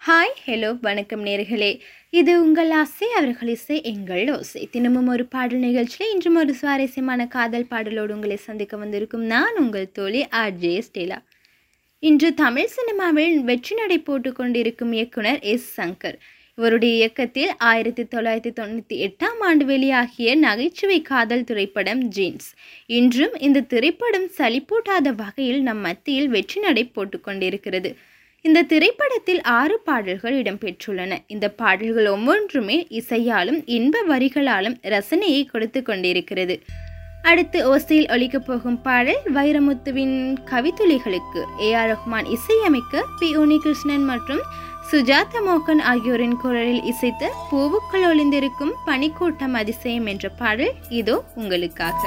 Hi hello வணக்கம் நேர்களே இது உங்கள் ஆசை அவர்கள் இசை எங்கள் ஓசை தினமும் ஒரு பாடல் நிகழ்ச்சியில் இன்றும் ஒரு சுவாரஸ்யமான காதல் பாடலோடு உங்களை சந்திக்க வந்திருக்கும் நான் உங்கள் தோழி ஆர்ஜே ஸ்டேலா இன்று தமிழ் சினிமாவில் வெற்றி நடை போட்டுக் கொண்டிருக்கும் இயக்குனர் எஸ் சங்கர் இவருடைய இயக்கத்தில் ஆயிரத்தி தொள்ளாயிரத்தி தொண்ணூற்றி எட்டாம் ஆண்டு வெளியாகிய நகைச்சுவை காதல் திரைப்படம் ஜீன்ஸ் இன்றும் இந்த திரைப்படம் சலிப்பூட்டாத வகையில் நம் மத்தியில் வெற்றி நடை போட்டுக் கொண்டிருக்கிறது இந்த திரைப்படத்தில் ஆறு பாடல்கள் இடம்பெற்றுள்ளன இந்த பாடல்கள் ஒவ்வொன்றுமே இசையாலும் இன்ப வரிகளாலும் ரசனையை கொடுத்து கொண்டிருக்கிறது அடுத்து ஓசையில் ஒலிக்கப் போகும் பாடல் வைரமுத்துவின் கவித்துளிகளுக்கு ஏ ஆர் ரஹ்மான் இசையமைக்க பி உனிகிருஷ்ணன் மற்றும் சுஜாதா மோகன் ஆகியோரின் குரலில் இசைத்த பூவுக்குள் ஒளிந்திருக்கும் பனிக்கூட்டம் அதிசயம் என்ற பாடல் இதோ உங்களுக்காக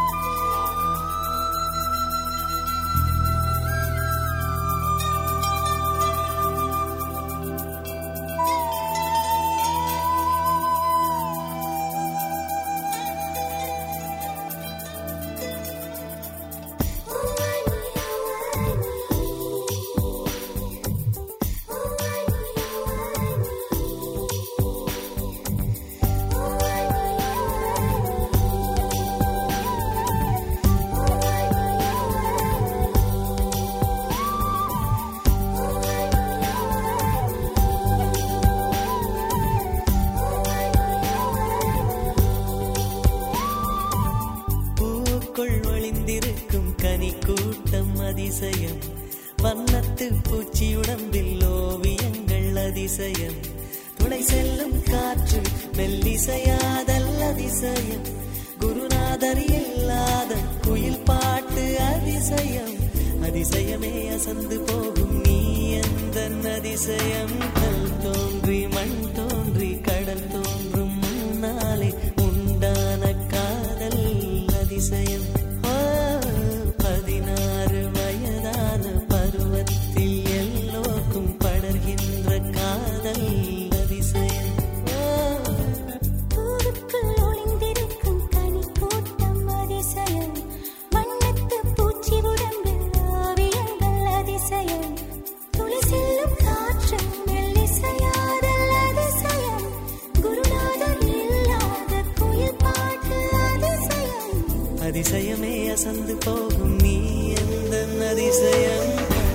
பூக்குள் ஒளிந்திருக்கும் கனி கூட்டம் அதிசயம் வண்ணத்து பூச்சி உடம்பில் ஓவியங்கள் அதிசயம் துளை செல்லும் காற்று மெல்லிசையாதல் அதிசயம் குருநாதர் இல்லாத குயில் பாட்டு அதிசயம் அதிசயமே அசந்து போகும் நீ எந்த அதிசயம் கல் தோன்றி மண் தோன்றி கடல் தோன்றும் முன்னாலே உண்டான காதல் அதிசயம் ஆ, பதினாறு வயதான பருவத்தில் எல்லோருக்கும் படர்கின்ற காதல் அதிசயம் ஆ, பூவுக்குள் ஒளிந்திருக்கும் கனிக்கூட்டம் அதிசயம். வண்ணத்துப் பூச்சி உடம்பில் ஓவியங்கள் அதிசயம். துளி செல்லும் காற்று மெல்லிசையாதல் அதிசயம். குருநாதர் இல்லாத குயில் பாட்டு அதிசயம். அதிசயமே அசந்து போகும் நீ எந்த அதிசயம்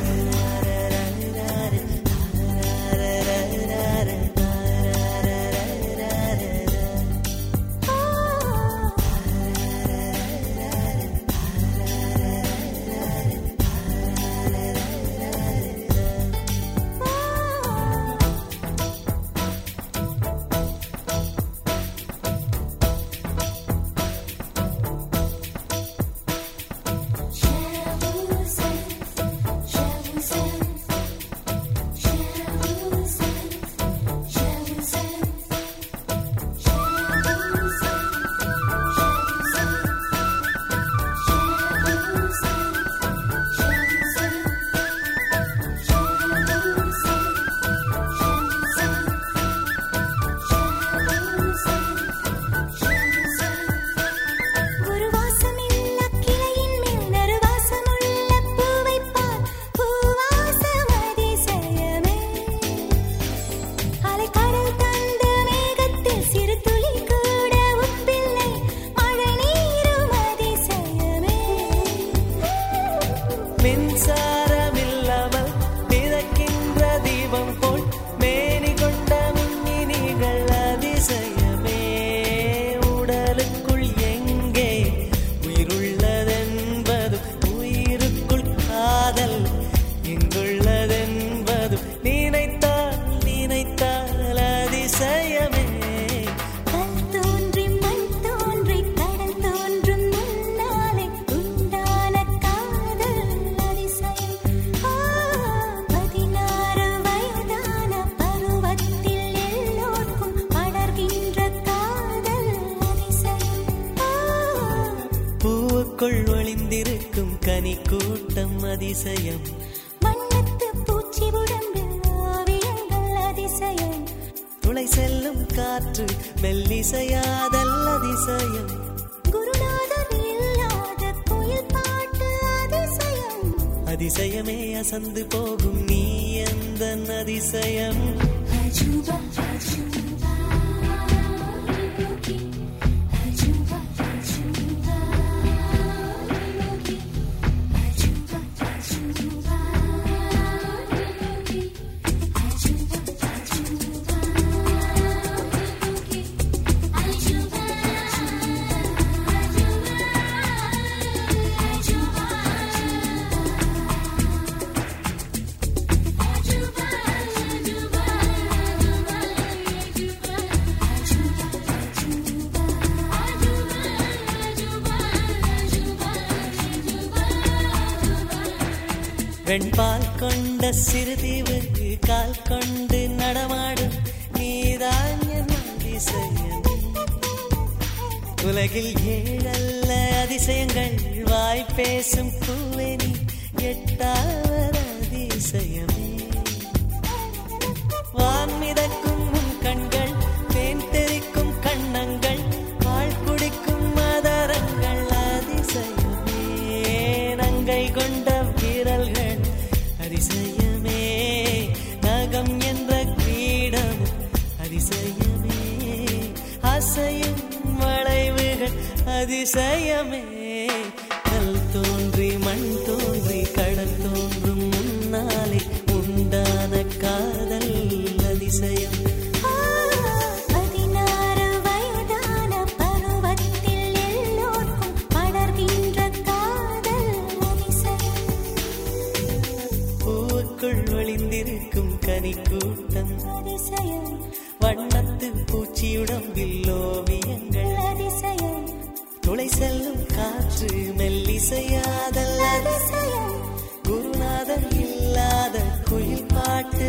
ஒரு வாசமில்ல கிளையின் மேல் நறுவாசமுள்ள பூவைப் பார். பூவாசம் அதிசயமே. அலைக்கடல் தந்த மேகத்தில் சிறு துளி கூட உப்பில்லை. மழை நீரும் அதிசயமே. மின்சாரமில்லாமல் மிதக்கின்ற தீபம் போல் மேனி கொண்ட மின்மினிகள் அதிசயமே உடலுக்குள் எங்கே உயிருள்ளதென்பது உயிருக்குள் காதல் எங்குள்ளதென்பது நினைத்தால் நினைத்தால் அதிசயமே கல் தோன்றி மண் தோன்றி கடல் தோன்றும் முன்னாலே உண்டான காதல் அதிசயம். ஆ, பதினாறு வயதான பருவத்தில் எல்லோர்க்கும் படர்கின்ற காதல் அதிசயம். ஆ, பூவுக்குள் ஒளிந்திருக்கும் கனி கூட்டம் அதிசயம் வண்ணத்துப் பூச்சி உடம்பில் ஓவியங்கள் அதிசயம். துளை செல்லும் காற்று மெல்லிசையாதல் அதிசயம் குருநாதர் இல்லாத குயில் பாட்டு அதிசயம் அதிசயமே அசந்து போகும் நீ எந்த எந்த அதிசயம் அஜூபா அஜூபா அஜூபா அஜூபா அஜூபா அஜூபா வெண்பால் கொண்ட சிறுதீவுக்கு கால் கொண்டு நடமாடும் நீதான் என் அதிசயம் உலகில் ஏழல்ல அதிசயங்கள் வாய் பேசும் பூவெனி எட்டாவது அதிசயமே வான் மிதக்கும் உன் கண்கள் தேன் தெறிக்கும் கண்ணங்கள் பால் குடிக்கும் மதரங்கள் அதிசயமே நங்கை கொண்ட வீரல்கள் அதிசயமே நகம் என்ற கிரீடம் அதிசயமே அசையும் வளைவுகள் அதிசயமே கல் தோன்றி மண் தோன்றி கடல் தோன்றும் முன்னாலே உண்டான காதல் அதிசயம் பதினாறு வயதான பருவத்தில் எல்லோர்க்கும் படர்கின்ற காதல் அதிசயம் பூவுக்குள் ஒளிந்திருக்கும் கனி கூட்டம் அதிசயம் வண்ணத்து பூச்சியுடம்பில் ஓவியங்கள் அதிசயம் துளை செல்லும் காற்று மெல்லிசையாதல் அதிசயம் குருநாதர் இல்லாத குயில் பாட்டு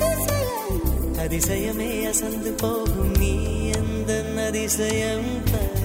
அதிசயம் அதிசயமே அசந்து போகும் நீ எந்த அதிசயம் தர